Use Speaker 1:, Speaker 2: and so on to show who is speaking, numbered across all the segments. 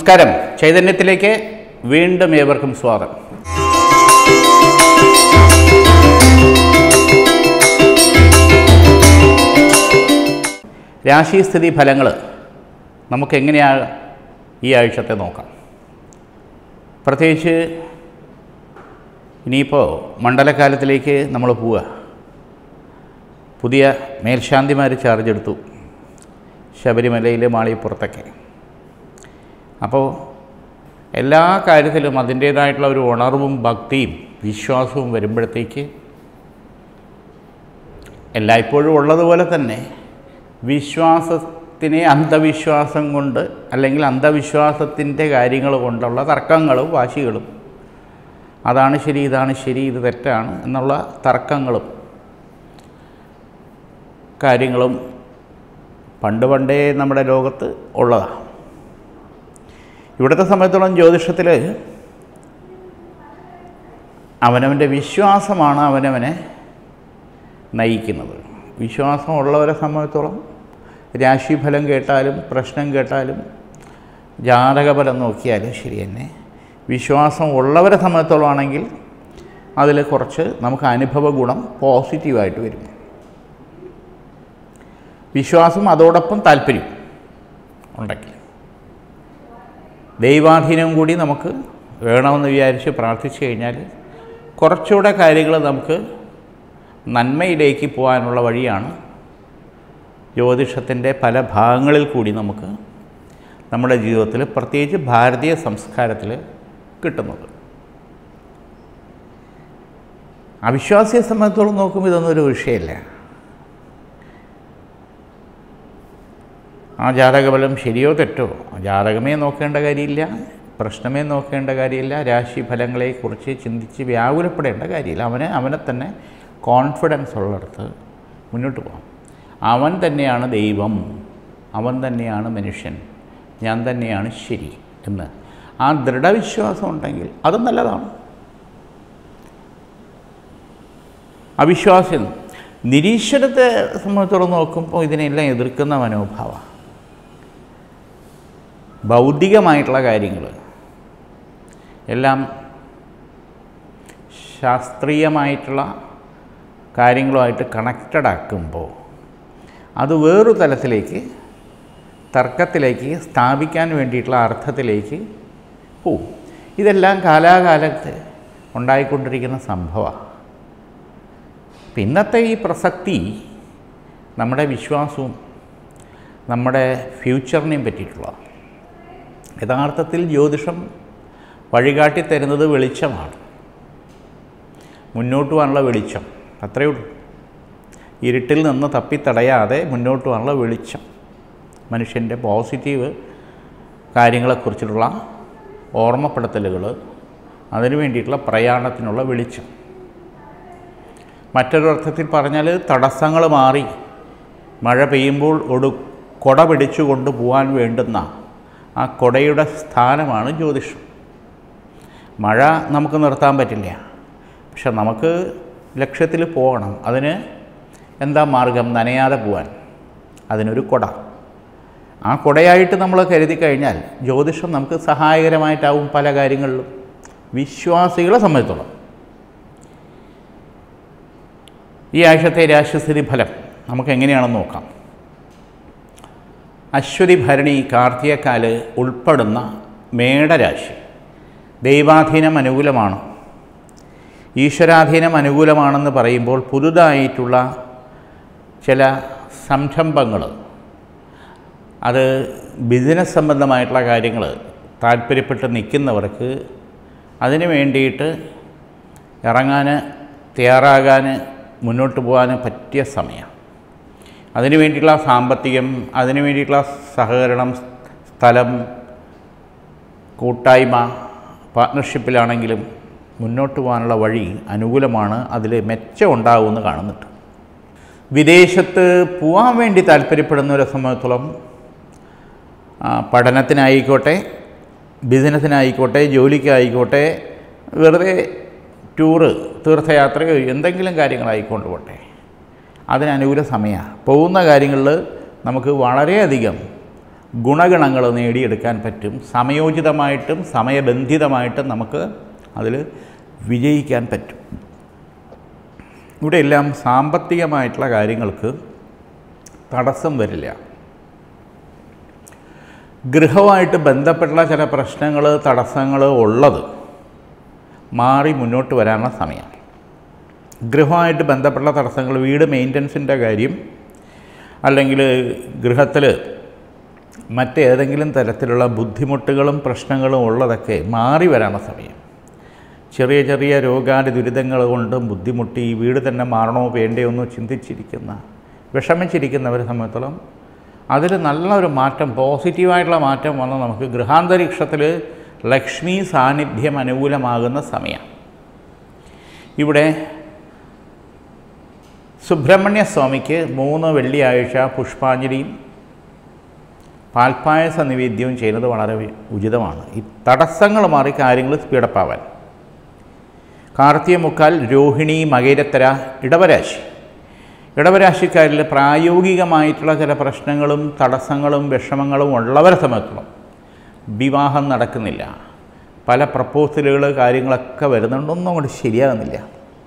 Speaker 1: നമസ്കാരം ചൈതന്യത്തിലേക്ക് വീണ്ടും ഏവർക്കും സ്വാഗതം രാശിസ്ഥിതി ഫലങ്ങൾ നമുക്കെങ്ങനെയാണ് ഈ ആഴ്ചത്തെ നോക്കാം പ്രത്യേകിച്ച് ഇനിയിപ്പോൾ മണ്ഡലകാലത്തിലേക്ക് നമ്മൾ പോവുക പുതിയ മേൽശാന്തിമാർ ചാർജ് എടുത്തു ശബരിമലയിൽ മാളിപ്പുറത്തൊക്കെ അപ്പോൾ എല്ലാ കാര്യത്തിലും അതിൻ്റേതായിട്ടുള്ള ഒരു ഉണർവും ഭക്തിയും വിശ്വാസവും വരുമ്പോഴത്തേക്ക് എല്ലായ്പ്പോഴും ഉള്ളതുപോലെ തന്നെ വിശ്വാസത്തിനെ അന്ധവിശ്വാസം കൊണ്ട് അല്ലെങ്കിൽ അന്ധവിശ്വാസത്തിൻ്റെ കാര്യങ്ങൾ കൊണ്ടുള്ള തർക്കങ്ങളും വാശികളും അതാണ് ശരി ഇതാണ് ശരി ഇത് തെറ്റാണ് എന്നുള്ള തർക്കങ്ങളും കാര്യങ്ങളും പണ്ട് പണ്ടേ നമ്മുടെ ലോകത്ത് ഉള്ളതാണ് ഇവിടുത്തെ സമയത്തോളം ജ്യോതിഷത്തിൽ അവനവൻ്റെ വിശ്വാസമാണ് അവനവനെ നയിക്കുന്നത് വിശ്വാസമുള്ളവരെ സംബന്ധിച്ചോളം രാശിഫലം കേട്ടാലും പ്രശ്നം കേട്ടാലും ജാതകഫലം നോക്കിയാലും ശരി തന്നെ വിശ്വാസം ഉള്ളവരെ സംബന്ധിച്ചോളം ആണെങ്കിൽ അതിൽ കുറച്ച് നമുക്ക് അനുഭവ ഗുണം പോസിറ്റീവായിട്ട് വരും വിശ്വാസം അതോടൊപ്പം താല്പര്യം ഉണ്ടെങ്കിൽ ദൈവാധീനം കൂടി നമുക്ക് വേണമെന്ന് വിചാരിച്ച് പ്രാർത്ഥിച്ചു കഴിഞ്ഞാൽ കുറച്ചുകൂടെ കാര്യങ്ങൾ നമുക്ക് നന്മയിലേക്ക് പോകാനുള്ള വഴിയാണ് ജ്യോതിഷത്തിൻ്റെ പല ഭാഗങ്ങളിൽ കൂടി നമുക്ക് നമ്മുടെ ജീവിതത്തിൽ പ്രത്യേകിച്ച് ഭാരതീയ സംസ്കാരത്തിൽ കിട്ടുന്നത് അവിശ്വാസിയെ സംബന്ധിച്ചോളം നോക്കുമ്പോൾ ഇതൊന്നും ഒരു വിഷയമല്ല ആ ജാതകബലം ശരിയോ തെറ്റോ ജാതകമേ നോക്കേണ്ട കാര്യമില്ല പ്രശ്നമേ നോക്കേണ്ട കാര്യമില്ല രാശി ഫലങ്ങളെക്കുറിച്ച് ചിന്തിച്ച് വ്യാകുലപ്പെടേണ്ട കാര്യമില്ല അവന് അവനെ തന്നെ കോൺഫിഡൻസ് ഉള്ളിടത്ത് മുന്നോട്ട് പോകാം അവൻ തന്നെയാണ് ദൈവം അവൻ തന്നെയാണ് മനുഷ്യൻ ഞാൻ തന്നെയാണ് ശരി എന്ന് ആ ദൃഢവിശ്വാസം ഉണ്ടെങ്കിൽ അതും നല്ലതാണ് അവിശ്വാസം നിരീശ്വരത്തെ സംബന്ധിച്ചോളം നോക്കുമ്പോൾ ഇതിനെല്ലാം എതിർക്കുന്ന മനോഭാവം ഭൗതികമായിട്ടുള്ള കാര്യങ്ങൾ എല്ലാം ശാസ്ത്രീയമായിട്ടുള്ള കാര്യങ്ങളുമായിട്ട് കണക്റ്റഡ് ആക്കുമ്പോൾ അത് വേറൊരു തലത്തിലേക്ക് തർക്കത്തിലേക്ക് സ്ഥാപിക്കാൻ വേണ്ടിയിട്ടുള്ള അർത്ഥത്തിലേക്ക് പോവും ഇതെല്ലാം കാലാകാലത്ത് ഉണ്ടായിക്കൊണ്ടിരിക്കുന്ന സംഭവമാണ് ഇന്നത്തെ ഈ പ്രസക്തി നമ്മുടെ വിശ്വാസവും നമ്മുടെ ഫ്യൂച്ചറിനെയും പറ്റിയിട്ടുള്ള യഥാർത്ഥത്തിൽ ജ്യോതിഷം വഴികാട്ടി തരുന്നത് വെളിച്ചമാണ് മുന്നോട്ട് പോകാനുള്ള വെളിച്ചം അത്രയേ ഉള്ളൂ ഇരുട്ടിൽ നിന്ന് തപ്പിത്തടയാതെ മുന്നോട്ട് പോകാനുള്ള വെളിച്ചം മനുഷ്യൻ്റെ പോസിറ്റീവ് കാര്യങ്ങളെക്കുറിച്ചിട്ടുള്ള ഓർമ്മപ്പെടുത്തലുകൾ അതിനു വേണ്ടിയിട്ടുള്ള പ്രയാണത്തിനുള്ള വെളിച്ചം മറ്റൊരർത്ഥത്തിൽ പറഞ്ഞാൽ തടസ്സങ്ങൾ മാറി മഴ പെയ്യുമ്പോൾ ഒടു കൊട പിടിച്ചു കൊണ്ടുപോകാൻ വേണ്ടുന്ന ആ കൊടയുടെ സ്ഥാനമാണ് ജ്യോതിഷം മഴ നമുക്ക് നിർത്താൻ പറ്റില്ല പക്ഷെ നമുക്ക് ലക്ഷ്യത്തിൽ പോകണം അതിന് എന്താ മാർഗം നനയാതെ പോകാൻ അതിനൊരു കൊട ആ കൊടയായിട്ട് നമ്മൾ കരുതി കഴിഞ്ഞാൽ ജ്യോതിഷം നമുക്ക് സഹായകരമായിട്ടാവും പല കാര്യങ്ങളിലും വിശ്വാസികളെ സംബന്ധിച്ചോളം ഈ ആഴ്ചത്തെ രാശിസ്ഥിതി ഫലം നമുക്ക് എങ്ങനെയാണെന്ന് നോക്കാം അശ്വതി ഭരണി കാർത്തികക്കാല് ഉൾപ്പെടുന്ന മേടരാശി ദൈവാധീനം അനുകൂലമാണ് ഈശ്വരാധീനം അനുകൂലമാണെന്ന് പറയുമ്പോൾ പുതുതായിട്ടുള്ള ചില സംരംഭങ്ങൾ അത് ബിസിനസ് സംബന്ധമായിട്ടുള്ള കാര്യങ്ങൾ താല്പര്യപ്പെട്ട് നിൽക്കുന്നവർക്ക് അതിന് വേണ്ടിയിട്ട് ഇറങ്ങാൻ തയ്യാറാകാൻ മുന്നോട്ട് പോകാൻ പറ്റിയ സമയം അതിനു വേണ്ടിയിട്ടുള്ള സാമ്പത്തികം അതിനു വേണ്ടിയിട്ടുള്ള സഹകരണം സ്ഥലം കൂട്ടായ്മ പാർട്ട്ണർഷിപ്പിലാണെങ്കിലും മുന്നോട്ട് പോകാനുള്ള വഴി അനുകൂലമാണ് അതിൽ മെച്ചം ഉണ്ടാകുമെന്ന് കാണുന്നുണ്ട് വിദേശത്ത് പോകാൻ വേണ്ടി താല്പര്യപ്പെടുന്നവരെ സംബന്ധിച്ചോളം ആ, പഠനത്തിനായിക്കോട്ടെ ബിസിനസ്സിനായിക്കോട്ടെ ജോലിക്കായിക്കോട്ടെ വെറുതെ ടൂറ് തീർത്ഥയാത്രയോ എന്തെങ്കിലും കാര്യങ്ങളായിക്കൊണ്ട് പോട്ടെ അതിനനുകൂല സമയമാണ് പോകുന്ന കാര്യങ്ങളിൽ നമുക്ക് വളരെയധികം ഗുണഗണങ്ങൾ നേടിയെടുക്കാൻ പറ്റും സമയോചിതമായിട്ടും സമയബന്ധിതമായിട്ടും നമുക്ക് അതിൽ വിജയിക്കാൻ പറ്റും ഇവിടെയെല്ലാം സാമ്പത്തികമായിട്ടുള്ള കാര്യങ്ങൾക്ക് തടസ്സം വരില്ല ഗൃഹവുമായിട്ട് ബന്ധപ്പെട്ടുള്ള ചില പ്രശ്നങ്ങൾ തടസ്സങ്ങൾ ഉള്ളത് മാറി മുന്നോട്ട് വരാനുള്ള സമയമാണ് ഗൃഹവുമായിട്ട് ബന്ധപ്പെട്ട തടസ്സങ്ങൾ വീട് മെയിൻ്റനൻസിൻ്റെ കാര്യം അല്ലെങ്കിൽ ഗൃഹത്തിൽ മറ്റേതെങ്കിലും തരത്തിലുള്ള ബുദ്ധിമുട്ടുകളും പ്രശ്നങ്ങളും ഉള്ളതൊക്കെ മാറി വരാനുള്ള സമയം ചെറിയ ചെറിയ രോഗാതി ദുരിതങ്ങൾ കൊണ്ടും ബുദ്ധിമുട്ടി ഈ വീട് തന്നെ മാറണോ വേണ്ടയോ എന്ന് ചിന്തിച്ചിരിക്കുന്ന വിഷമിച്ചിരിക്കുന്നവരെ സംബന്ധിച്ചോളം അതിൽ നല്ലൊരു മാറ്റം പോസിറ്റീവായിട്ടുള്ള മാറ്റം വന്ന് നമുക്ക് ഗൃഹാന്തരീക്ഷത്തിൽ ലക്ഷ്മി സാന്നിധ്യം അനുകൂലമാകുന്ന സമയം ഇവിടെ സുബ്രഹ്മണ്യ സ്വാമിക്ക് മൂന്ന് വെള്ളിയാഴ്ച പുഷ്പാഞ്ജലിയും പാൽപ്പായസ നിവേദ്യവും ചെയ്യുന്നത് വളരെ ഉചിതമാണ് ഈ തടസ്സങ്ങൾ മാറി കാര്യങ്ങൾ സ്പീഡപ്പാവാൻ കാർത്തിക മുക്കാൽ രോഹിണി മകേരത്തര ഇടവരാശി ഇടവരാശിക്കാരിൽ പ്രായോഗികമായിട്ടുള്ള ചില പ്രശ്നങ്ങളും തടസ്സങ്ങളും വിഷമങ്ങളും ഉള്ളവരെ സംബന്ധിച്ചോളം വിവാഹം നടക്കുന്നില്ല പല പ്രപ്പോസലുകൾ കാര്യങ്ങളൊക്കെ വരുന്നുണ്ട് ഒന്നും അങ്ങോട്ട് ശരിയാകുന്നില്ല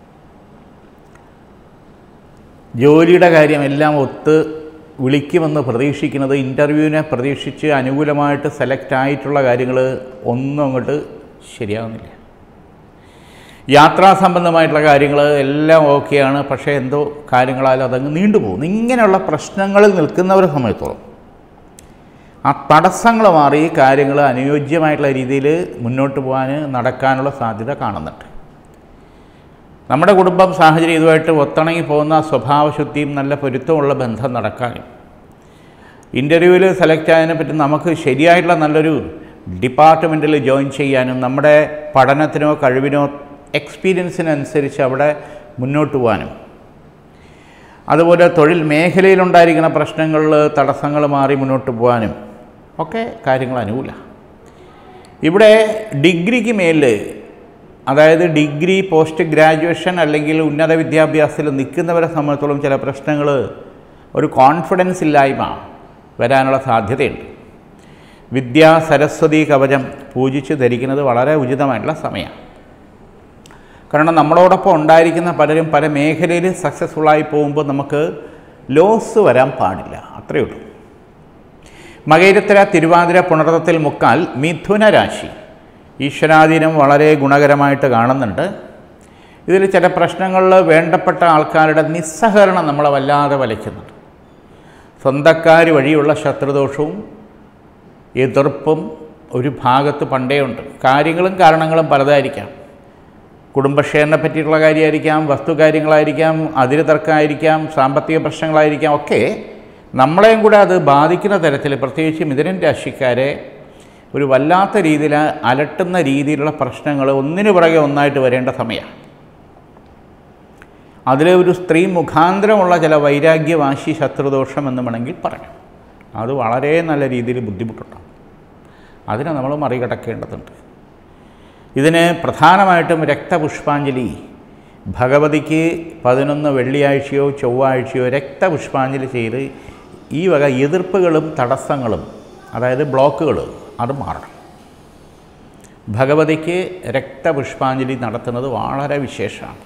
Speaker 1: ജോലിയുടെ കാര്യം എല്ലാം ഒത്ത് വിളിക്കുമെന്ന് പ്രതീക്ഷിക്കുന്നത് ഇൻ്റർവ്യൂവിനെ പ്രതീക്ഷിച്ച് അനുകൂലമായിട്ട് സെലക്ട് ആയിട്ടുള്ള കാര്യങ്ങൾ ഒന്നും അങ്ങോട്ട് ശരിയാകുന്നില്ല യാത്രാ സംബന്ധമായിട്ടുള്ള കാര്യങ്ങൾ എല്ലാം ഓക്കെയാണ് പക്ഷേ എന്തോ കാര്യങ്ങളാൽ അതങ്ങ് നീണ്ടുപോകുന്നു ഇങ്ങനെയുള്ള പ്രശ്നങ്ങളിൽ നിൽക്കുന്നവരെ സമയത്തോളം ആ തടസ്സങ്ങൾ മാറി കാര്യങ്ങൾ അനുയോജ്യമായിട്ടുള്ള രീതിയിൽ മുന്നോട്ട് പോകാൻ നടക്കാനുള്ള സാധ്യത കാണുന്നുണ്ട് നമ്മുടെ കുടുംബം സാഹചര്യം ഇതുമായിട്ട് ഒത്തിണങ്ങി പോകുന്ന സ്വഭാവശുദ്ധിയും നല്ല പൊരുത്തമുള്ള ബന്ധം നടക്കാനും ഇൻ്റർവ്യൂവിൽ സെലക്ട് ആയതിനെ പറ്റി നമുക്ക് ശരിയായിട്ടുള്ള നല്ലൊരു ഡിപ്പാർട്ട്മെൻറ്റിൽ ജോയിൻ ചെയ്യാനും നമ്മുടെ പഠനത്തിനോ കഴിവിനോ എക്സ്പീരിയൻസിനനുസരിച്ച് അവിടെ മുന്നോട്ട് പോകാനും അതുപോലെ തൊഴിൽ മേഖലയിലുണ്ടായിരിക്കുന്ന പ്രശ്നങ്ങളിൽ തടസ്സങ്ങൾ മാറി മുന്നോട്ട് പോകാനും ഒക്കെ കാര്യങ്ങൾ അനുകൂല ഇവിടെ ഡിഗ്രിക്ക് മേലിൽ അതായത് ഡിഗ്രി പോസ്റ്റ് ഗ്രാജുവേഷൻ അല്ലെങ്കിൽ ഉന്നത വിദ്യാഭ്യാസത്തിൽ നിൽക്കുന്നവരെ സംബന്ധിച്ചോളം ചില പ്രശ്നങ്ങൾ ഒരു കോൺഫിഡൻസ് ഇല്ലായ്മ വരാനുള്ള സാധ്യതയുണ്ട് വിദ്യാ സരസ്വതി കവചം പൂജിച്ച് ധരിക്കുന്നത് വളരെ ഉചിതമായിട്ടുള്ള സമയമാണ് കാരണം നമ്മളോടൊപ്പം ഉണ്ടായിരിക്കുന്ന പലരും പല മേഖലയിൽ സക്സസ്ഫുള്ളായി പോകുമ്പോൾ നമുക്ക് ലോസ് വരാൻ പാടില്ല അത്രയേ ഉള്ളൂ മകയിരത്തര തിരുവാതിര പുണർത്തത്തിൽ മുക്കാൽ മിഥുന രാശി ഈശ്വരാധീനം വളരെ ഗുണകരമായിട്ട് കാണുന്നുണ്ട് ഇതിൽ ചില പ്രശ്നങ്ങളിൽ വേണ്ടപ്പെട്ട ആൾക്കാരുടെ നിസ്സഹകരണം നമ്മളെ വല്ലാതെ വലയ്ക്കുന്നുണ്ട് സ്വന്തക്കാർ വഴിയുള്ള ശത്രുദോഷവും എതിർപ്പും ഒരു ഭാഗത്ത് പണ്ടേ ഉണ്ട് കാര്യങ്ങളും കാരണങ്ങളും പലതായിരിക്കാം കുടുംബക്ഷേമനെ പറ്റിയിട്ടുള്ള കാര്യമായിരിക്കാം വസ്തുകാര്യങ്ങളായിരിക്കാം അതിര് തർക്കമായിരിക്കാം സാമ്പത്തിക പ്രശ്നങ്ങളായിരിക്കാം ഒക്കെ നമ്മളെയും കൂടെ അത് ബാധിക്കുന്ന തരത്തിൽ പ്രത്യേകിച്ച് മിഥുനൻ രാശിക്കാരെ ഒരു വല്ലാത്ത രീതിയിൽ അലട്ടുന്ന രീതിയിലുള്ള പ്രശ്നങ്ങൾ ഒന്നിനു പുറകെ ഒന്നായിട്ട് വരേണ്ട സമയമാണ് അതിൽ ഒരു സ്ത്രീ മുഖാന്തരമുള്ള ചില വൈരാഗ്യവാശി ശത്രുദോഷം എന്ന് വേണമെങ്കിൽ പറയാം അത് വളരെ നല്ല രീതിയിൽ ബുദ്ധിമുട്ടുണ്ടാകും അതിനെ നമ്മൾ മറികടക്കേണ്ടതുണ്ട് ഇതിന് പ്രധാനമായിട്ടും രക്തപുഷ്പാഞ്ജലി ഭഗവതിക്ക് പതിനൊന്ന് വെള്ളിയാഴ്ചയോ ചൊവ്വാഴ്ചയോ രക്തപുഷ്പാഞ്ജലി ചെയ്ത് ഈ വക എതിർപ്പുകളും തടസ്സങ്ങളും അതായത് ബ്ലോക്കുകൾ അത് മാറണം ഭഗവതിക്ക് രക്തപുഷ്പാഞ്ജലി നടത്തുന്നത് വളരെ വിശേഷമാണ്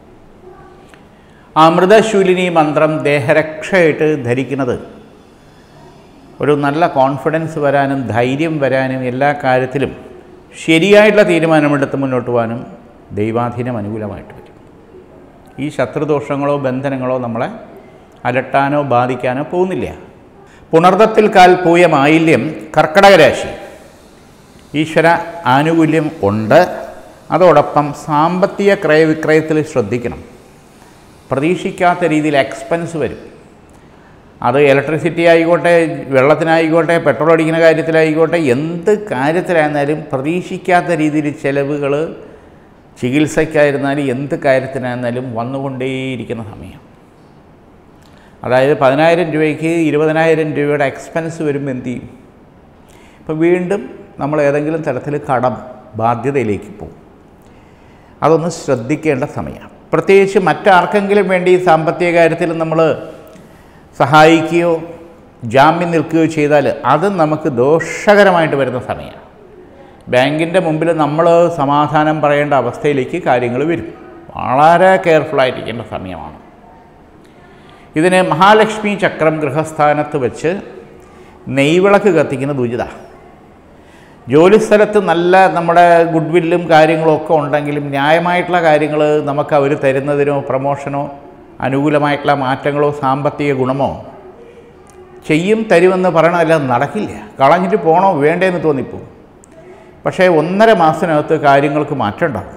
Speaker 1: അമൃതശൂലിനി മന്ത്രം ദേഹരക്ഷയായിട്ട് ധരിക്കുന്നത് ഒരു നല്ല കോൺഫിഡൻസ് വരാനും ധൈര്യം വരാനും എല്ലാ കാര്യത്തിലും ശരിയായിട്ടുള്ള തീരുമാനമെടുത്ത് മുന്നോട്ട് പോകാനും ദൈവാധീനം അനുകൂലമായിട്ട് വരും ഈ ശത്രുദോഷങ്ങളോ ബന്ധനങ്ങളോ നമ്മളെ അലട്ടാനോ ബാധിക്കാനോ പോകുന്നില്ല പുണർദത്തിൽ കാൽ പൂയ മാലിന്യം കർക്കടക രാശി ഈശ്വര ആനുകൂല്യം ഉണ്ട് അതോടൊപ്പം സാമ്പത്തിക ക്രയവിക്രയത്തിൽ ശ്രദ്ധിക്കണം പ്രതീക്ഷിക്കാത്ത രീതിയിൽ എക്സ്പെൻസ് വരും അത് ഇലക്ട്രിസിറ്റി ആയിക്കോട്ടെ വെള്ളത്തിനായിക്കോട്ടെ പെട്രോൾ അടിക്കുന്ന കാര്യത്തിലായിക്കോട്ടെ എന്ത് കാര്യത്തിലായിരുന്നാലും പ്രതീക്ഷിക്കാത്ത രീതിയിൽ ചിലവുകൾ ചികിത്സയ്ക്കായിരുന്നാലും എന്ത് കാര്യത്തിനായിരുന്നാലും വന്നുകൊണ്ടേയിരിക്കുന്ന സമയം അതായത് പതിനായിരം രൂപയ്ക്ക് ഇരുപതിനായിരം രൂപയുടെ എക്സ്പെൻസ് വരുമ്പോൾ എന്ത് ചെയ്യും ഇപ്പോൾ വീണ്ടും നമ്മൾ ഏതെങ്കിലും തരത്തിൽ കടം ബാധ്യതയിലേക്ക് പോകും അതൊന്ന് ശ്രദ്ധിക്കേണ്ട സമയമാണ് പ്രത്യേകിച്ച് മറ്റാർക്കെങ്കിലും വേണ്ടി സാമ്പത്തിക കാര്യത്തിൽ നമ്മൾ സഹായിക്കുകയോ ജാമ്യം നിൽക്കുകയോ ചെയ്താൽ അത് നമുക്ക് ദോഷകരമായിട്ട് വരുന്ന സമയമാണ് ബാങ്കിൻ്റെ മുമ്പിൽ നമ്മൾ സമാധാനം പറയേണ്ട അവസ്ഥയിലേക്ക് കാര്യങ്ങൾ വരും വളരെ കെയർഫുള്ളായിരിക്കേണ്ട സമയമാണ് ഇതിന് മഹാലക്ഷ്മി ചക്രം ഗൃഹസ്ഥാനത്ത് വെച്ച് നെയ്വിളക്ക് കത്തിക്കുന്നത് ഉചിത ജോലിസ്ഥലത്ത് നല്ല നമ്മുടെ ഗുഡ് വില്ലും കാര്യങ്ങളും ഒക്കെ ഉണ്ടെങ്കിലും ന്യായമായിട്ടുള്ള കാര്യങ്ങൾ നമുക്ക് അവർ തരുന്നതിനോ പ്രമോഷനോ അനുകൂലമായിട്ടുള്ള മാറ്റങ്ങളോ സാമ്പത്തിക ഗുണമോ ചെയ്യും തരുമെന്ന് പറയണതല്ല നടക്കില്ല കളഞ്ഞിട്ട് പോകണോ വേണ്ടേന്ന് തോന്നിപ്പോവും പക്ഷേ ഒന്നര മാസത്തിനകത്ത് കാര്യങ്ങൾക്ക് മാറ്റം ഉണ്ടാകും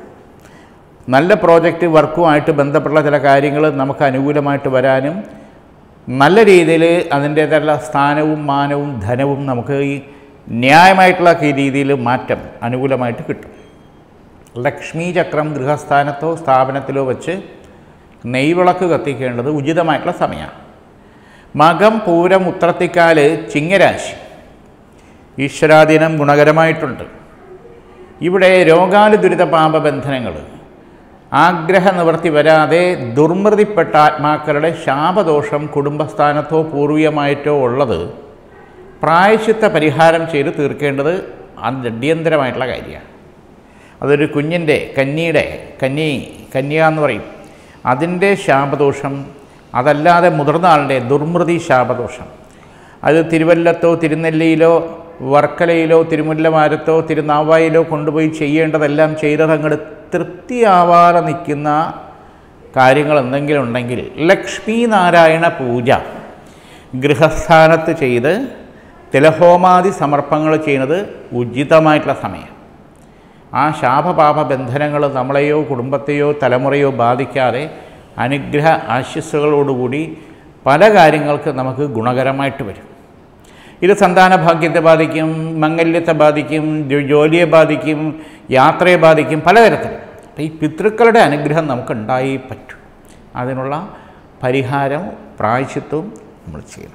Speaker 1: നല്ല പ്രോജക്റ്റ് വർക്കുമായിട്ട് ബന്ധപ്പെട്ട ചില കാര്യങ്ങൾ നമുക്ക് അനുകൂലമായിട്ട് വരാനും നല്ല രീതിയിൽ അതിൻ്റേതായുള്ള സ്ഥാനവും മാനവും ധനവും നമുക്ക് ഈ ന്യായമായിട്ടുള്ള ഈ രീതിയിൽ മാറ്റം അനുകൂലമായിട്ട് കിട്ടും ലക്ഷ്മി ചക്രം ഗൃഹസ്ഥാനത്തോ സ്ഥാപനത്തിലോ വെച്ച് നെയ്വിളക്ക് കത്തിക്കേണ്ടത് ഉചിതമായിട്ടുള്ള സമയമാണ് മകം പൂരം ഉത്രത്തിക്കാല് ചിങ്ങരാശി ഈശ്വരാധീനം ഗുണകരമായിട്ടുണ്ട് ഇവിടെ രോഗാലു ദുരിത പാപബന്ധനങ്ങൾ ആഗ്രഹ നിവൃത്തി വരാതെ ദുർമൃതിപ്പെട്ട ആത്മാക്കളുടെ ശാപദോഷം കുടുംബസ്ഥാനത്തോ പൂർവീയമായിട്ടോ ഉള്ളത് പ്രായശ്ചിത്ത പരിഹാരം ചെയ്ത് തീർക്കേണ്ടത് അടിയന്തരമായിട്ടുള്ള കാര്യമാണ് അതൊരു കുഞ്ഞിൻ്റെ കന്നിയുടെ കന്നി കന്യ എന്ന് പറയും അതിൻ്റെ ശാപദോഷം അതല്ലാതെ മുതിർന്ന ആളുടെ ദുർമൃതി ശാപദോഷം അത് തിരുവല്ലത്തോ തിരുനെല്ലിയിലോ വർക്കലയിലോ തിരുമുല്ലമാരത്തോ തിരുനാവായിലോ കൊണ്ടുപോയി ചെയ്യേണ്ടതെല്ലാം ചെയ്തതങ്ങോട്ട് തൃപ്തിയാവാതെ നിൽക്കുന്ന കാര്യങ്ങൾ എന്തെങ്കിലും ഉണ്ടെങ്കിൽ ലക്ഷ്മി നാരായണ പൂജ ഗൃഹസ്ഥാനത്ത് ചെയ്ത് തിലഹോമാദി സമർപ്പങ്ങൾ ചെയ്യുന്നത് ഉചിതമായിട്ടുള്ള സമയം ആ ശാപപാപ ബന്ധനങ്ങൾ നമ്മളെയോ കുടുംബത്തെയോ തലമുറയോ ബാധിക്കാതെ അനുഗ്രഹ ആശസ്സുകളോടുകൂടി പല കാര്യങ്ങൾക്ക് നമുക്ക് ഗുണകരമായിട്ട് വരും ഇത് സന്താന ഭാഗ്യത്തെ ബാധിക്കും മംഗല്യത്തെ ബാധിക്കും ജോ- ജോലിയെ ബാധിക്കും യാത്രയെ ബാധിക്കും പലതരത്തിൽ അപ്പോൾ ഈ പിതൃക്കളുടെ അനുഗ്രഹം നമുക്ക് ഉണ്ടായി പറ്റും അതിനുള്ള പരിഹാരം പ്രായശ്ചിത്വവും നമ്മൾ ചെയ്യണം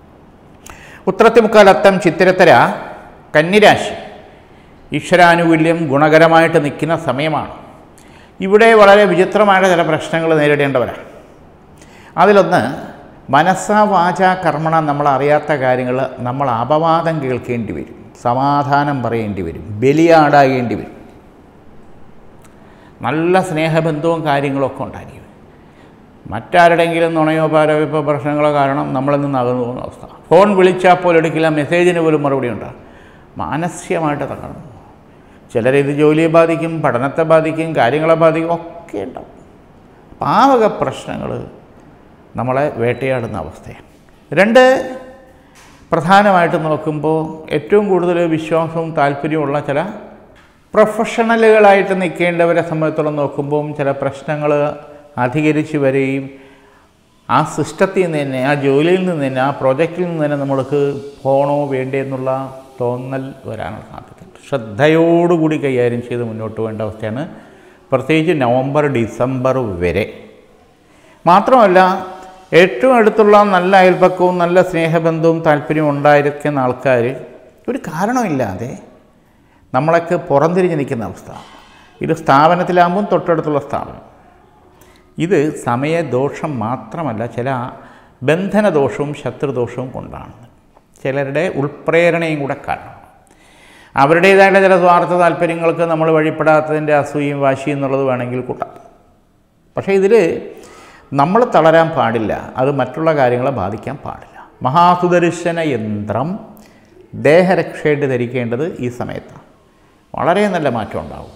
Speaker 1: ഉത്രത്തിമുക്കാലത്തം ചിത്തിരത്തര കന്നിരാശി ഈശ്വരാനുകൂല്യം ഗുണകരമായിട്ട് നിൽക്കുന്ന സമയമാണ് ഇവിടെ വളരെ വിചിത്രമായ ചില പ്രശ്നങ്ങൾ നേരിടേണ്ടവരാണ് അതിലൊന്ന് മനസ്സാ വാച കർമ്മണ നമ്മൾ അറിയാത്ത കാര്യങ്ങൾ നമ്മൾ അപവാദം കേൾക്കേണ്ടി വരും സമാധാനം പറയേണ്ടി വരും ബലിയാടാകേണ്ടി വരും നല്ല സ്നേഹബന്ധവും കാര്യങ്ങളൊക്കെ ഉണ്ടായിരിക്കും മറ്റാരുടെങ്കിലും നുണയോ പാരവയ്പോ പ്രശ്നങ്ങളോ കാരണം നമ്മളിൽ നിന്ന് അകന്നു പോകുന്ന അവസ്ഥ ഫോൺ വിളിച്ചാൽ പോലും എടുക്കില്ല മെസ്സേജിന് പോലും മറുപടി ഉണ്ടാകും മാനസികമായിട്ട് തകർന്നു പോകും. ചിലരിത് ജോലിയെ ബാധിക്കും പഠനത്തെ ബാധിക്കും കാര്യങ്ങളെ ബാധിക്കും ഒക്കെ ഉണ്ടാവും അപ്പം ആ വക പ്രശ്നങ്ങൾ നമ്മളെ വേട്ടയാടുന്ന അവസ്ഥയാണ് രണ്ട് പ്രധാനമായിട്ട് നോക്കുമ്പോൾ ഏറ്റവും കൂടുതൽ വിശ്വാസവും താല്പര്യമുള്ള ചില പ്രൊഫഷണലുകളായിട്ട് നിൽക്കേണ്ടവരെ സംബന്ധിച്ചോളം നോക്കുമ്പോൾ ചില പ്രശ്നങ്ങൾ അധികരിച്ച് വരികയും ആ സിസ്റ്റത്തിൽ നിന്ന് തന്നെ ആ ജോലിയിൽ നിന്ന് തന്നെ ആ പ്രോജക്റ്റിൽ നിന്ന് തന്നെ നമ്മൾക്ക് പോകണോ വേണ്ടേ എന്നുള്ള തോന്നൽ വരാനുള്ള സാധ്യതയുണ്ട് ശ്രദ്ധയോടുകൂടി കൈകാര്യം ചെയ്ത് മുന്നോട്ട് പോകേണ്ട അവസ്ഥയാണ് പ്രത്യേകിച്ച് നവംബർ ഡിസംബർ വരെ മാത്രമല്ല ഏറ്റവും അടുത്തുള്ള നല്ല അയൽപ്പക്കവും നല്ല സ്നേഹബന്ധവും താല്പര്യവും ഉണ്ടായിരിക്കുന്ന ആൾക്കാർ ഒരു കാരണമില്ലാതെ നമ്മളൊക്കെ പുറംതിരിഞ്ഞ് നിൽക്കുന്ന അവസ്ഥ ഇത് സ്ഥാപനത്തിലാകുമ്പം തൊട്ടടുത്തുള്ള സ്ഥാപനം ഇത് സമയദോഷം മാത്രമല്ല ചില ബന്ധനദോഷവും ശത്രുദോഷവും കൊണ്ടാണ് ചിലരുടെ ഉൾപ്രേരണയും കൂടെ കാരണം അവരുടേതായിട്ടുള്ള ചില സ്വാർത്ഥ താല്പര്യങ്ങൾക്ക് നമ്മൾ വഴിപ്പെടാത്തതിൻ്റെ അസൂയയും വാശിയും എന്നുള്ളത് വേണമെങ്കിൽ കൂട്ടാം പക്ഷേ ഇതിൽ നമ്മൾ തളരാൻ പാടില്ല അത് മറ്റുള്ള കാര്യങ്ങളെ ബാധിക്കാൻ പാടില്ല മഹാസുദർശന യന്ത്രം ദേഹരക്ഷയായിട്ട് ധരിക്കേണ്ടത് ഈ സമയത്താണ് വളരെ നല്ല മാറ്റം ഉണ്ടാവും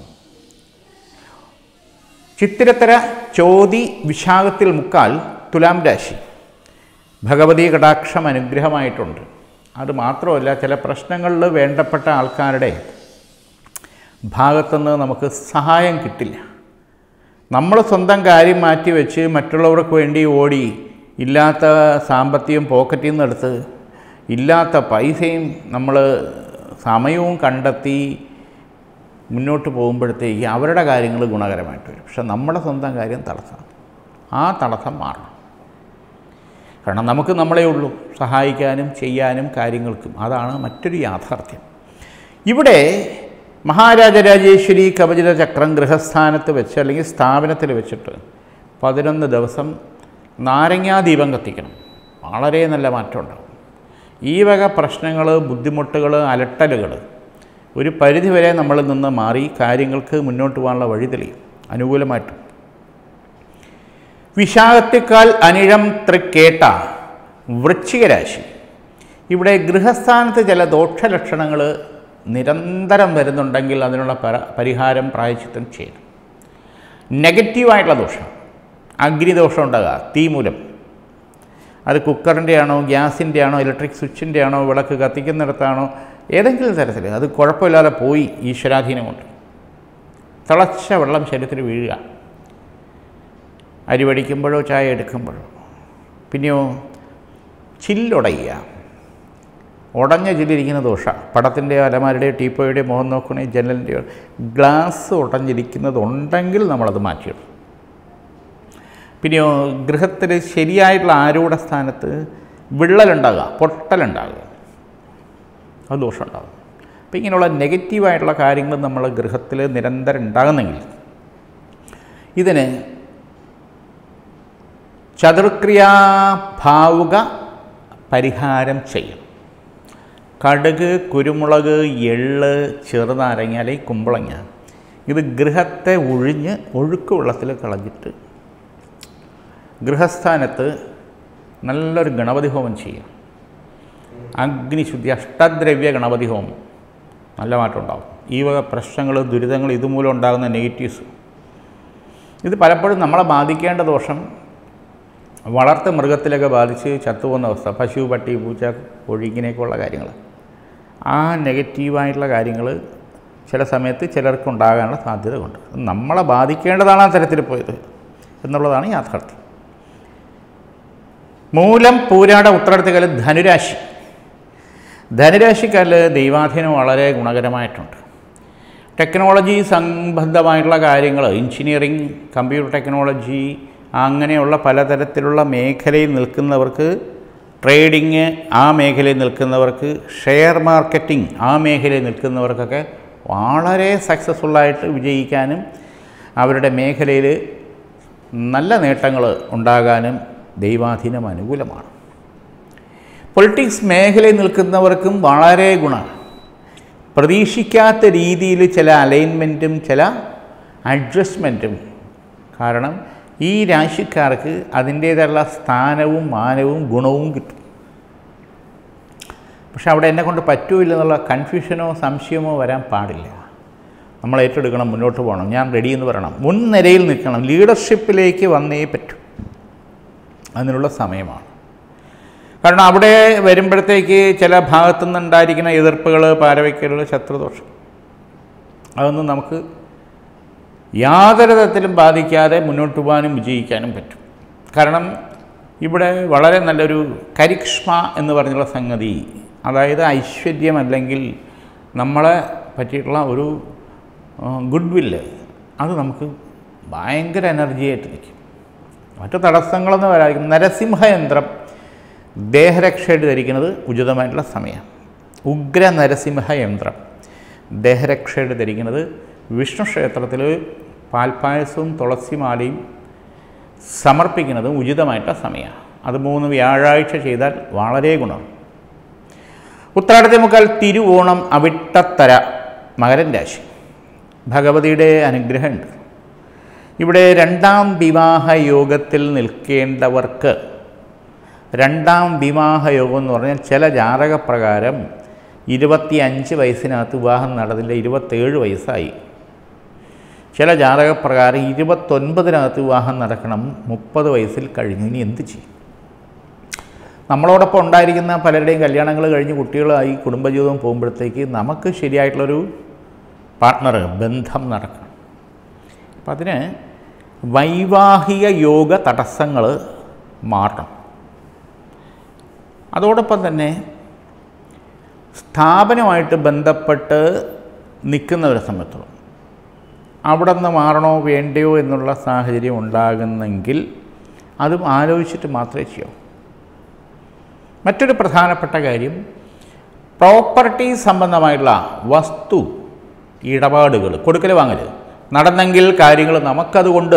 Speaker 1: ചിത്തിരത്തര ചോതി വിശാഖത്തിൽ മുക്കാൽ തുലാം രാശി ഭഗവതി കടാക്ഷം അനുഗ്രഹമായിട്ടുണ്ട് അത് മാത്രമല്ല ചില പ്രശ്നങ്ങളിൽ വേണ്ടപ്പെട്ട ആൾക്കാരുടെ ഭാഗത്തുനിന്ന് നമുക്ക് സഹായം കിട്ടില്ല നമ്മൾ സ്വന്തം കാര്യം മാറ്റി വെച്ച് മറ്റുള്ളവർക്ക് വേണ്ടി ഓടി ഇല്ലാത്ത സാമ്പത്തികം പോക്കറ്റിൽ നിന്ന് എടുത്ത് ഇല്ലാത്ത പൈസയും നമ്മൾ സമയവും കണ്ടെത്തി മുന്നോട്ട് പോകുമ്പോഴത്തേക്ക് അവരുടെ കാര്യങ്ങൾ ഗുണകരമായിട്ട് വരും പക്ഷെ നമ്മുടെ സ്വന്തം കാര്യം തടസ്സമാണ് ആ തടസ്സം മാറണം കാരണം നമുക്ക് നമ്മളേ ഉള്ളൂ സഹായിക്കാനും ചെയ്യാനും കാര്യങ്ങൾക്കും അതാണ് മറ്റൊരു യാഥാർത്ഥ്യം ഇവിടെ മഹാരാജരാജേശ്വരി കവചിത ചക്രം ഗൃഹസ്ഥാനത്ത് വെച്ച് അല്ലെങ്കിൽ സ്ഥാപനത്തിൽ വെച്ചിട്ട് പതിനൊന്ന് ദിവസം നാരങ്ങാദീപം കത്തിക്കണം വളരെ നല്ല മാറ്റം ഉണ്ടാകും ഈ വക പ്രശ്നങ്ങൾ ബുദ്ധിമുട്ടുകൾ അലട്ടലുകൾ ഒരു പരിധിവരെ നമ്മളിൽ നിന്ന് മാറി കാര്യങ്ങൾക്ക് മുന്നോട്ട് പോകാനുള്ള വഴി തെളിയും അനുകൂലമായിട്ടും വിശാഖത്തേക്കാൾ അനിഴം തൃക്കേട്ട വൃശ്ചികരാശി ഇവിടെ ഗൃഹസ്ഥാനത്ത് ചില ദോഷലക്ഷണങ്ങൾ നിരന്തരം വരുന്നുണ്ടെങ്കിൽ അതിനുള്ള പര പരിഹാരം പ്രായച്ചിത്തം ചെയ്യണം നെഗറ്റീവായിട്ടുള്ള ദോഷം അഗ്നിദോഷം ഉണ്ടാകുക തീ മൂലം അത് കുക്കറിൻ്റെ ആണോ ഗ്യാസിൻ്റെ ആണോ ഇലക്ട്രിക് സ്വിച്ചിൻ്റെ ആണോ വിളക്ക് കത്തിക്കുന്നിടത്താണോ ഏതെങ്കിലും തരത്തിൽ അത് കുഴപ്പമില്ലാതെ പോയി ഈശ്വരാധീനം കൊണ്ട് തിളച്ച വെള്ളം ശരീരത്തിൽ വീഴുക അരി വടിക്കുമ്പോഴോ ചായ എടുക്കുമ്പോഴോ പിന്നെയോ ചില്ലുടയുക ഉടഞ്ഞ ചില്ലിരിക്കുന്ന ദോഷ പടത്തിൻ്റെയോ അലമാരുടെയോ ടീപ്പോയുടെയോ മുഖം നോക്കണേ ജനലിൻ്റെയോ ഗ്ലാസ് ഉടഞ്ഞിരിക്കുന്നത് ഉണ്ടെങ്കിൽ നമ്മളത് മാറ്റിയിടും പിന്നെയോ ഗൃഹത്തിൽ ശരിയായിട്ടുള്ള ആരൂഢ സ്ഥാനത്ത് വിള്ളലുണ്ടാകുക പൊട്ടലുണ്ടാകുക അത് ദോഷമുണ്ടാകും അപ്പോൾ ഇങ്ങനെയുള്ള നെഗറ്റീവായിട്ടുള്ള കാര്യങ്ങൾ നമ്മൾ ഗൃഹത്തിൽ നിരന്തരം ഉണ്ടാകുന്നെങ്കിൽ ഇതിന് ചതുർക്രിയാഭാവുക പരിഹാരം ചെയ്യും കടുക് കുരുമുളക് എള്ള് ചെറുനാരങ്ങ അല്ലെങ്കിൽ കുമ്പളങ്ങ ഇത് ഗൃഹത്തെ ഒഴിഞ്ഞ് ഒഴുക്ക് വെള്ളത്തിൽ കളഞ്ഞിട്ട് ഗൃഹസ്ഥാനത്ത് നല്ലൊരു ഗണപതി ഹോമം ചെയ്യാം അഗ്നിശുദ്ധി അഷ്ടദ്രവ്യ ഗണപതി ഹോമം നല്ല മാറ്റം ഉണ്ടാകും ഈ വക പ്രശ്നങ്ങൾ ദുരിതങ്ങൾ ഇതുമൂലം ഉണ്ടാകുന്ന നെഗറ്റീവ്സ് ഇത് പലപ്പോഴും നമ്മളെ ബാധിക്കേണ്ട ദോഷം വളർത്ത് മൃഗത്തിലൊക്കെ ബാധിച്ച് ചത്തുപോകുന്ന അവസ്ഥ പശു പട്ടി പൂച്ച കോഴി ഇങ്ങനെയൊക്കെയുള്ള കാര്യങ്ങൾ ആ നെഗറ്റീവായിട്ടുള്ള കാര്യങ്ങൾ ചില സമയത്ത് ചിലർക്ക് ഉണ്ടാകാനുള്ള സാധ്യത കൊണ്ട് നമ്മളെ ബാധിക്കേണ്ടതാണ് ആ തരത്തിൽ പോയത് എന്നുള്ളതാണ് യാഥാർത്ഥ്യം മൂലം പൂരാട ഉത്തരടത്തുകാല് ധനുരാശി ധനുരാശിക്കാരിൽ ദൈവാധീനം വളരെ ഗുണകരമായിട്ടുണ്ട് ടെക്നോളജി സംബന്ധമായിട്ടുള്ള കാര്യങ്ങൾ എഞ്ചിനീയറിങ് കമ്പ്യൂട്ടർ ടെക്നോളജി അങ്ങനെയുള്ള പലതരത്തിലുള്ള മേഖലയിൽ നിൽക്കുന്നവർക്ക് ട്രേഡിങ് ആ മേഖലയിൽ നിൽക്കുന്നവർക്ക് ഷെയർ മാർക്കറ്റിംഗ് ആ മേഖലയിൽ നിൽക്കുന്നവർക്കൊക്കെ വളരെ സക്സസ്ഫുള്ളായിട്ട് വിജയിക്കാനും അവരുടെ മേഖലയിൽ നല്ല നേട്ടങ്ങൾ ഉണ്ടാകാനും ദൈവാധീനം അനുകൂലമാണ് പൊളിറ്റിക്സ് മേഖലയിൽ നിൽക്കുന്നവർക്കും വളരെ ഗുണമാണ് പ്രതീക്ഷിക്കാത്ത രീതിയിൽ ചില അലൈൻമെൻറ്റും ചില അഡ്ജസ്റ്റ്മെൻറ്റും കാരണം ഈ രാശിക്കാർക്ക് അതിൻ്റേതായുള്ള സ്ഥാനവും മാനവും ഗുണവും കിട്ടും പക്ഷെ അവിടെ എന്നെ കൊണ്ട് പറ്റൂല എന്നുള്ള കൺഫ്യൂഷനോ സംശയമോ വരാൻ പാടില്ല നമ്മൾ ഏറ്റെടുക്കണം മുന്നോട്ട് പോകണം ഞാൻ റെഡി എന്ന് പറയണം മുൻനിരയിൽ നിൽക്കണം ലീഡർഷിപ്പിലേക്ക് വന്നേ പറ്റൂ അതിനുള്ള സമയമാണ് കാരണം അവിടെ വരുമ്പോഴത്തേക്ക് ചില ഭാഗത്തു നിന്നുണ്ടായിരിക്കുന്ന എതിർപ്പുകൾ പാരവയ്ക്കലുകൾ ശത്രുദോഷം അതൊന്നും നമുക്ക് യാതൊരു തരത്തിലും ബാധിക്കാതെ മുന്നോട്ട് പോകാനും വിജയിക്കാനും പറ്റും കാരണം ഇവിടെ വളരെ നല്ലൊരു കരിക്ഷ്മ എന്ന് പറഞ്ഞുള്ള സംഗതി അതായത് ഐശ്വര്യം അല്ലെങ്കിൽ നമ്മളെ പറ്റിയിട്ടുള്ള ഒരു ഗുഡ് വില്ല് അത് നമുക്ക് ഭയങ്കര എനർജിയായിട്ട് നിൽക്കും മറ്റു തടസ്സങ്ങളെന്ന് വരാതിരിക്കും നരസിംഹയന്ത്രം ദേഹരക്ഷയായിട്ട് ധരിക്കുന്നത് ഉചിതമായിട്ടുള്ള സമയം ഉഗ്ര നരസിംഹയന്ത്രം ദേഹരക്ഷയായിട്ട് ധരിക്കുന്നത് വിഷ്ണു ക്ഷേത്രത്തിൽ പാൽപ്പായസവും തുളസിമാലയും സമർപ്പിക്കുന്നതും ഉചിതമായിട്ടുള്ള സമയമാണ് അത് മൂന്ന് വ്യാഴാഴ്ച ചെയ്താൽ വളരെ ഗുണം ഉത്രാടത്തെ മുക്കാൽ തിരുവോണം അവിട്ടത്തര മകരൻ രാശി ഭഗവതിയുടെ അനുഗ്രഹമുണ്ട് ഇവിടെ രണ്ടാം വിവാഹ യോഗത്തിൽ നിൽക്കേണ്ടവർക്ക് രണ്ടാം വിവാഹ യോഗം എന്ന് പറഞ്ഞാൽ ചില ജാതകപ്രകാരം ഇരുപത്തി അഞ്ച് വയസ്സിനകത്ത് വിവാഹം നടന്നില്ല ഇരുപത്തേഴ് വയസ്സായി ചില ജാതകപ്രകാരം ഇരുപത്തൊൻപതിനകത്ത് വിവാഹം നടക്കണം മുപ്പത് വയസ്സിൽ കഴിഞ്ഞു ഇനി എന്ത് ചെയ്യും നമ്മളോടൊപ്പം ഉണ്ടായിരിക്കുന്ന പലരുടെയും കല്യാണങ്ങൾ കഴിഞ്ഞ് കുട്ടികളായി കുടുംബജീവിതം പോകുമ്പോഴത്തേക്ക് നമുക്ക് ശരിയായിട്ടുള്ളൊരു പാർട്ട്ണർ ബന്ധം നടക്കണം അപ്പം അതിന് വൈവാഹിക യോഗ തടസ്സങ്ങൾ മാറണം അതോടൊപ്പം തന്നെ സ്ഥാപനമായിട്ട് ബന്ധപ്പെട്ട് നിൽക്കുന്നവരെ സംബന്ധിച്ചോളം അവിടെ നിന്ന് മാറണോ വേണ്ടയോ എന്നുള്ള സാഹചര്യം ഉണ്ടാകുന്നെങ്കിൽ അതും ആലോചിച്ചിട്ട് മാത്രമേ ചെയ്യാവൂ മറ്റൊരു പ്രധാനപ്പെട്ട കാര്യം പ്രോപ്പർട്ടി സംബന്ധമായിട്ടുള്ള വസ്തു ഇടപാടുകൾ കൊടുക്കൽ വാങ്ങൽ നടന്നെങ്കിൽ കാര്യങ്ങൾ നമുക്കതുകൊണ്ട്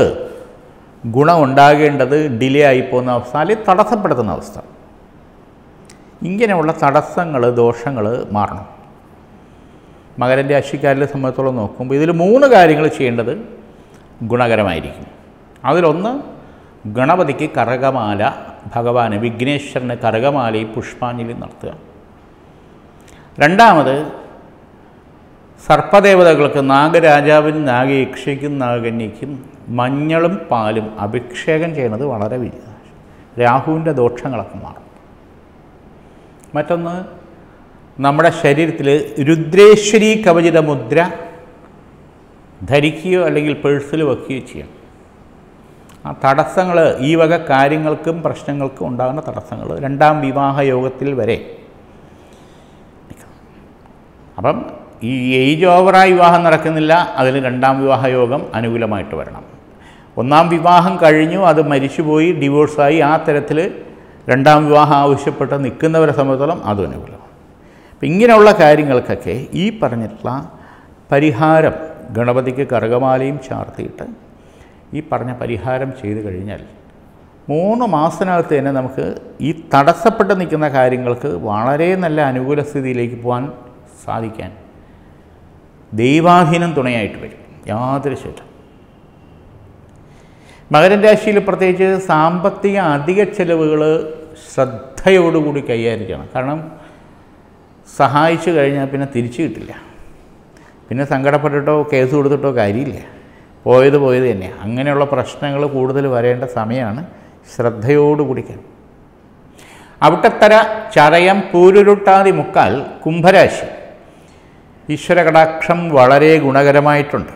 Speaker 1: ഗുണം ഉണ്ടാകേണ്ടത് ഡിലേ ആയിപ്പോകുന്ന അവസ്ഥ അല്ലെങ്കിൽ തടസ്സപ്പെടുത്തുന്ന അവസ്ഥ ഇങ്ങനെയുള്ള തടസ്സങ്ങൾ ദോഷങ്ങൾ മാറണം മകരൻ്റെ രാശിക്കാരിലെ സംബന്ധിച്ചോളം നോക്കുമ്പോൾ ഇതിൽ മൂന്ന് കാര്യങ്ങൾ ചെയ്യേണ്ടത് ഗുണകരമായിരിക്കും അതിലൊന്ന് ഗണപതിക്ക് കറകമാല ഭഗവാന് വിഘ്നേശ്വരന് കറകമാലയും പുഷ്പാഞ്ജലിയും നടത്തുക രണ്ടാമത് സർപ്പദേവതകൾക്ക് നാഗരാജാവിനും നാഗയക്ഷയ്ക്കും നാഗന്യയ്ക്കും മഞ്ഞളും പാലും അഭിഷേകം ചെയ്യുന്നത് വളരെ വിജയ രാഹുവിൻ്റെ ദോഷങ്ങളൊക്കെ മാറും മറ്റൊന്ന് നമ്മുടെ ശരീരത്തിൽ രുദ്രേശ്വരി കവചിത മുദ്ര ധരിക്കുകയോ അല്ലെങ്കിൽ പേഴ്സിൽ വെക്കുകയോ ചെയ്യണം ആ തടസ്സങ്ങൾ ഈ വക കാര്യങ്ങൾക്കും പ്രശ്നങ്ങൾക്കും ഉണ്ടാകുന്ന തടസ്സങ്ങൾ രണ്ടാം വിവാഹ യോഗത്തിൽ വരെ അപ്പം ഈ ഏജ് ഓവറായി വിവാഹം നടക്കുന്നില്ല അതിന് രണ്ടാം വിവാഹ യോഗം അനുകൂലമായിട്ട് വരണം ഒന്നാം വിവാഹം കഴിഞ്ഞു അത് മരിച്ചുപോയി ഡിവോഴ്സായി ആ തരത്തിൽ രണ്ടാം വിവാഹം ആവശ്യപ്പെട്ട് നിൽക്കുന്നവരെ സംബന്ധിച്ചോളം അതും അനുകൂലമാണ് അപ്പം ഇങ്ങനെയുള്ള കാര്യങ്ങൾക്കൊക്കെ ഈ പറഞ്ഞിട്ടുള്ള പരിഹാരം ഗണപതിക്ക് കറുകമാലയും ചാർത്തിയിട്ട് ഈ പറഞ്ഞ പരിഹാരം ചെയ്തു കഴിഞ്ഞാൽ മൂന്ന് മാസത്തിനകത്ത് തന്നെ നമുക്ക് ഈ തടസ്സപ്പെട്ട് നിൽക്കുന്ന കാര്യങ്ങൾക്ക് വളരെ നല്ല അനുകൂല സ്ഥിതിയിലേക്ക് പോകാൻ സാധിക്കാൻ ദൈവാധീനം തുണയായിട്ട് വരും യാതൊരു ശേഷം മകരൻ രാശിയിൽ പ്രത്യേകിച്ച് സാമ്പത്തിക അധിക ചെലവുകൾ ശ്രദ്ധയോടുകൂടി കൈകാര്യം ചെയ്യണം കാരണം സഹായിച്ചു കഴിഞ്ഞാൽ പിന്നെ തിരിച്ചു കിട്ടില്ല പിന്നെ സങ്കടപ്പെട്ടിട്ടോ കേസ് കൊടുത്തിട്ടോ കാര്യമില്ല പോയത് പോയത് തന്നെ അങ്ങനെയുള്ള പ്രശ്നങ്ങൾ കൂടുതൽ വരേണ്ട സമയമാണ് ശ്രദ്ധയോടുകൂടി കഴിയും അവിട്ടത്തര ചതയം പൂരുരുട്ടാതി മുക്കാൽ കുംഭരാശി ഈശ്വര കടാക്ഷം വളരെ ഗുണകരമായിട്ടുണ്ട്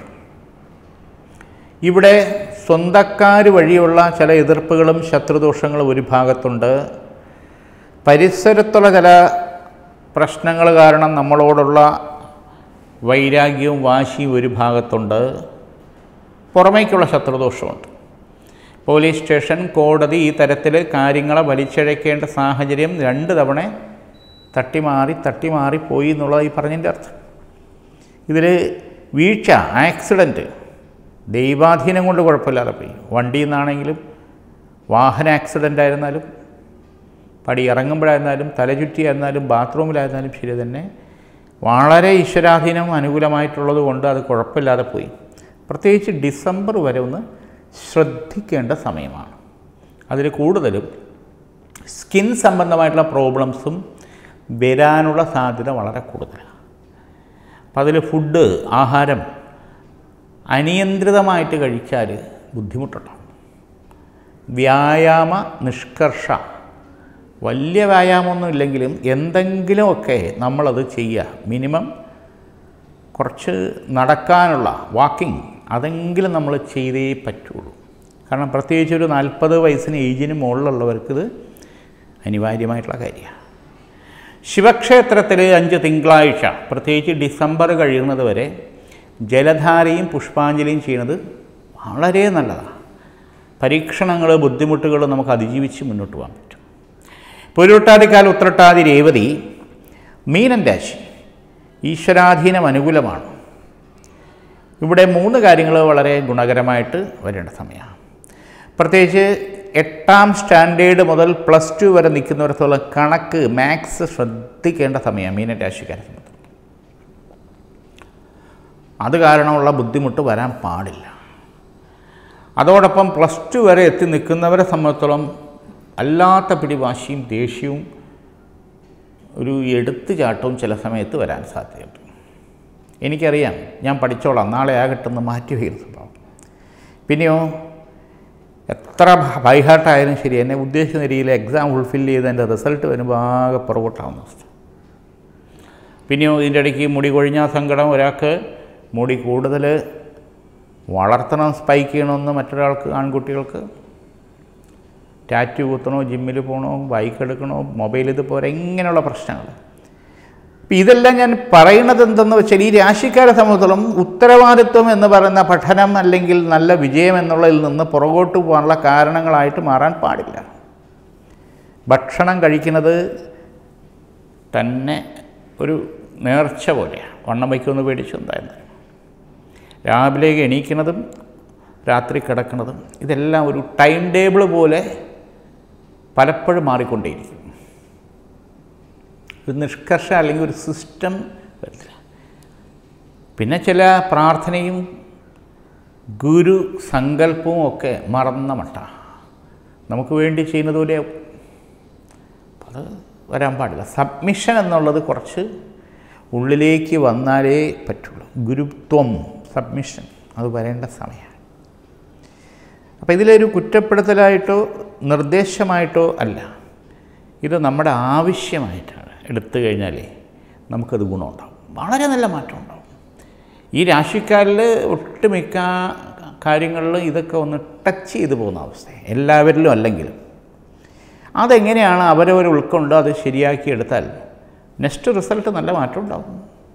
Speaker 1: ഇവിടെ സ്വന്തക്കാർ വഴിയുള്ള ചില എതിർപ്പുകളും ശത്രുദോഷങ്ങളും ഒരു ഭാഗത്തുണ്ട് പരിസരത്തുള്ള ചില പ്രശ്നങ്ങൾ കാരണം നമ്മളോടുള്ള വൈരാഗ്യവും വാശിയും ഒരു ഭാഗത്തുണ്ട് പുറമേക്കുള്ള ശത്രുദോഷമുണ്ട് പോലീസ് സ്റ്റേഷൻ കോടതി ഈ തരത്തിൽ കാര്യങ്ങളെ വലിച്ചഴക്കേണ്ട സാഹചര്യം രണ്ട് തവണ തട്ടിമാറി തട്ടിമാറി പോയി എന്നുള്ളത് ഈ പറഞ്ഞതിൻ്റെ അർത്ഥം ഇതിൽ വീഴ്ച ആക്സിഡൻറ്റ് ദൈവാധീനം കൊണ്ട് കുഴപ്പമില്ലാതെ പോയി വണ്ടിയിൽ നിന്നാണെങ്കിലും വാഹന ആക്സിഡൻ്റ് ആയിരുന്നാലും പടി ഇറങ്ങുമ്പോഴായിരുന്നാലും തലചുറ്റിയായിരുന്നാലും ബാത്റൂമിലായിരുന്നാലും ശരി തന്നെ വളരെ ഈശ്വരാധീനം അനുകൂലമായിട്ടുള്ളത് കൊണ്ട് അത് കുഴപ്പമില്ലാതെ പോയി പ്രത്യേകിച്ച് ഡിസംബർ വരെ ഒന്ന് ശ്രദ്ധിക്കേണ്ട സമയമാണ് അതിൽ കൂടുതലും സ്കിൻ സംബന്ധമായിട്ടുള്ള പ്രോബ്ലംസും വരാനുള്ള സാധ്യത വളരെ കൂടുതലാണ് അപ്പം അതിൽ ഫുഡ് ആഹാരം അനിയന്ത്രിതമായിട്ട് കഴിച്ചാൽ ബുദ്ധിമുട്ടുണ്ടാവും വ്യായാമ നിഷ്കർഷ വലിയ വ്യായാമമൊന്നും ഇല്ലെങ്കിലും എന്തെങ്കിലുമൊക്കെ നമ്മളത് ചെയ്യുക മിനിമം കുറച്ച് നടക്കാനുള്ള വാക്കിംഗ് അതെങ്കിലും നമ്മൾ ചെയ്തേ പറ്റുള്ളൂ കാരണം പ്രത്യേകിച്ച് ഒരു നാൽപ്പത് വയസ്സിന് ഏജിന് മുകളിലുള്ളവർക്ക് ഇത് അനിവാര്യമായിട്ടുള്ള കാര്യമാണ് ശിവക്ഷേത്രത്തിൽ അഞ്ച് തിങ്കളാഴ്ച പ്രത്യേകിച്ച് ഡിസംബർ കഴിയുന്നത് വരെ ജലധാരയും പുഷ്പാഞ്ജലിയും ചെയ്യുന്നത് വളരെ നല്ലതാണ് പരീക്ഷണങ്ങൾ ബുദ്ധിമുട്ടുകൾ നമുക്ക് അതിജീവിച്ച് മുന്നോട്ട് പോകാൻ പറ്റും പൊരുട്ടാതിക്കാൽ ഉത്രട്ടാതി രേവതി മീനൻ രാശി ഈശ്വരാധീനം അനുകൂലമാണ് ഇവിടെ മൂന്ന് കാര്യങ്ങൾ വളരെ ഗുണകരമായിട്ട് വരേണ്ട സമയമാണ് പ്രത്യേകിച്ച് എട്ടാം സ്റ്റാൻഡേർഡ് മുതൽ പ്ലസ് ടു വരെ നിൽക്കുന്നവരത്തോളം കണക്ക് മാത്സ് ശ്രദ്ധിക്കേണ്ട സമയമാണ് മീനൻ രാശിക്കാരെ സംബന്ധിച്ച് അത് കാരണമുള്ള ബുദ്ധിമുട്ട് വരാൻ പാടില്ല അതോടൊപ്പം പ്ലസ് ടു വരെ എത്തി നിൽക്കുന്നവരെ സംബന്ധിച്ചോളം അല്ലാത്ത പിടിവാശിയും ദേഷ്യവും ഒരു എടുത്തുചാട്ടവും ചില സമയത്ത് വരാൻ സാധ്യതയുണ്ട് എനിക്കറിയാം ഞാൻ പഠിച്ചോളാം നാളെ ആകട്ടെന്ന് മാറ്റി വയ്ക്കുന്ന സ്വഭാവം പിന്നെയോ എത്ര ബൈഹാർട്ടായാലും ശരി എന്നെ ഉദ്ദേശിക്കുന്ന രീതിയിൽ എക്സാം ഫുൾഫിൽ ചെയ്ത് എൻ്റെ റിസൾട്ട് വരുമ്പോൾ ആകെ പുറകോട്ടാവുന്ന അവസ്ഥ പിന്നെയോ ഇതിൻ്റെ ഇടയ്ക്ക് മുടി കൊഴിഞ്ഞ സങ്കടം ഒരാൾക്ക് മുടി കൂടുതൽ വളർത്തണം സ്പൈക്ക് ചെയ്യണമെന്ന് മറ്റൊരാൾക്ക് ആൺകുട്ടികൾക്ക് ടാറ്റു കുത്തണോ ജിമ്മിൽ പോകണോ ബൈക്ക് എടുക്കണോ മൊബൈൽ ഇത് പോരാ ഇങ്ങനെയുള്ള പ്രശ്നങ്ങൾ അപ്പം ഇതെല്ലാം ഞാൻ പറയുന്നത് എന്തെന്ന് വെച്ചാൽ ഈ രാശിക്കാരെ സംബന്ധിച്ചിടത്തോളം ഉത്തരവാദിത്വം എന്ന് പറയുന്ന പഠനം അല്ലെങ്കിൽ നല്ല വിജയം എന്നുള്ളതിൽ നിന്ന് പുറകോട്ട് പോകാനുള്ള കാരണങ്ങളായിട്ട് മാറാൻ പാടില്ല ഭക്ഷണം കഴിക്കുന്നത് തന്നെ ഒരു നേർച്ച പോലെയാണ് വണ്ണം വയ്ക്കുമെന്ന് പേടിച്ചെന്തായിരുന്നു രാവിലേക്ക് എണീക്കുന്നതും രാത്രി കിടക്കുന്നതും ഇതെല്ലാം ഒരു ടൈം ടേബിൾ പോലെ പലപ്പോഴും മാറിക്കൊണ്ടേയിരിക്കും ഒരു നിഷ്കർഷ അല്ലെങ്കിൽ ഒരു സിസ്റ്റം വരത്തില്ല പിന്നെ ചില പ്രാർത്ഥനയും ഗുരു സങ്കല്പവും ഒക്കെ മറന്ന മട്ട നമുക്ക് വേണ്ടി ചെയ്യുന്നത് പോലെ അത് വരാൻ പാടില്ല സബ്മിഷൻ എന്നുള്ളത് കുറച്ച് ഉള്ളിലേക്ക് വന്നാലേ പറ്റുള്ളൂ ഗുരുത്വം സബ്മിഷൻ അത് വരേണ്ട സമയമാണ് അപ്പോൾ ഇതിലൊരു കുറ്റപ്പെടുത്തലായിട്ടോ നിർദ്ദേശമായിട്ടോ അല്ല ഇത് നമ്മുടെ ആവശ്യമായിട്ടാണ് എടുത്തു കഴിഞ്ഞാലേ നമുക്കത് ഗുണമുണ്ടാവും വളരെ നല്ല മാറ്റം ഉണ്ടാവും ഈ രാശിക്കാരിൽ ഒട്ടുമിക്ക കാര്യങ്ങളിലും ഇതൊക്കെ ഒന്ന് ടച്ച് ചെയ്തു പോകുന്ന അവസ്ഥ എല്ലാവരിലും അല്ലെങ്കിലും അതെങ്ങനെയാണ് അവരവർ ഉൾക്കൊണ്ട് അത് ശരിയാക്കി എടുത്താൽ നെക്സ്റ്റ് റിസൾട്ട് നല്ല മാറ്റം ഉണ്ടാകും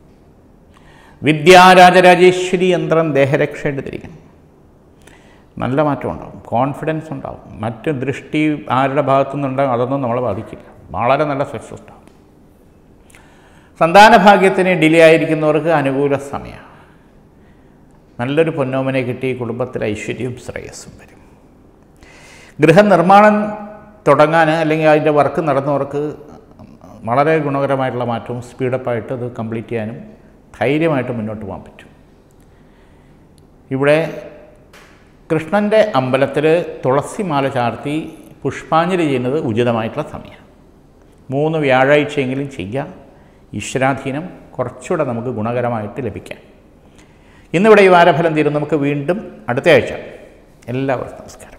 Speaker 1: വിദ്യാരാജരാജേശ്വരി യന്ത്രം ദേഹരക്ഷയായിട്ട് തിരിക്കണം നല്ല മാറ്റം ഉണ്ടാകും കോൺഫിഡൻസ് ഉണ്ടാകും മറ്റ് ദൃഷ്ടി ആരുടെ ഭാഗത്തു നിന്നുണ്ടാകും അതൊന്നും നമ്മളെ ബാധിക്കില്ല വളരെ നല്ല സക്സസ് ഉണ്ടാകും സന്താനഭാഗ്യത്തിന് ഡിലേ ആയിരിക്കുന്നവർക്ക് അനുകൂല സമയമാണ് നല്ലൊരു പൊന്നോമനെ കിട്ടി കുടുംബത്തിൽ ഐശ്വര്യവും ശ്രേയസ്സും വരും ഗൃഹനിർമ്മാണം തുടങ്ങാൻ അല്ലെങ്കിൽ അതിൻ്റെ വർക്ക് നടന്നവർക്ക് വളരെ ഗുണകരമായിട്ടുള്ള മാറ്റവും സ്പീഡപ്പായിട്ട് അത് കംപ്ലീറ്റ് ചെയ്യാനും ധൈര്യമായിട്ട് മുന്നോട്ട് പോകാൻ പറ്റും ഇവിടെ കൃഷ്ണൻ്റെ അമ്പലത്തിൽ തുളസിമാല ചാർത്തി പുഷ്പാഞ്ജലി ചെയ്യുന്നത് ഉചിതമായിട്ടുള്ള സമയമാണ് മൂന്ന് വ്യാഴാഴ്ചയെങ്കിലും ചെയ്യുക ഈശ്വരാധീനം കുറച്ചുകൂടെ നമുക്ക് ഗുണകരമായിട്ട് ലഭിക്കാം ഇന്നിവിടെ ഈ വാരഫലം തീരും നമുക്ക് വീണ്ടും അടുത്ത ആഴ്ച എല്ലാവർക്കും നമസ്കാരം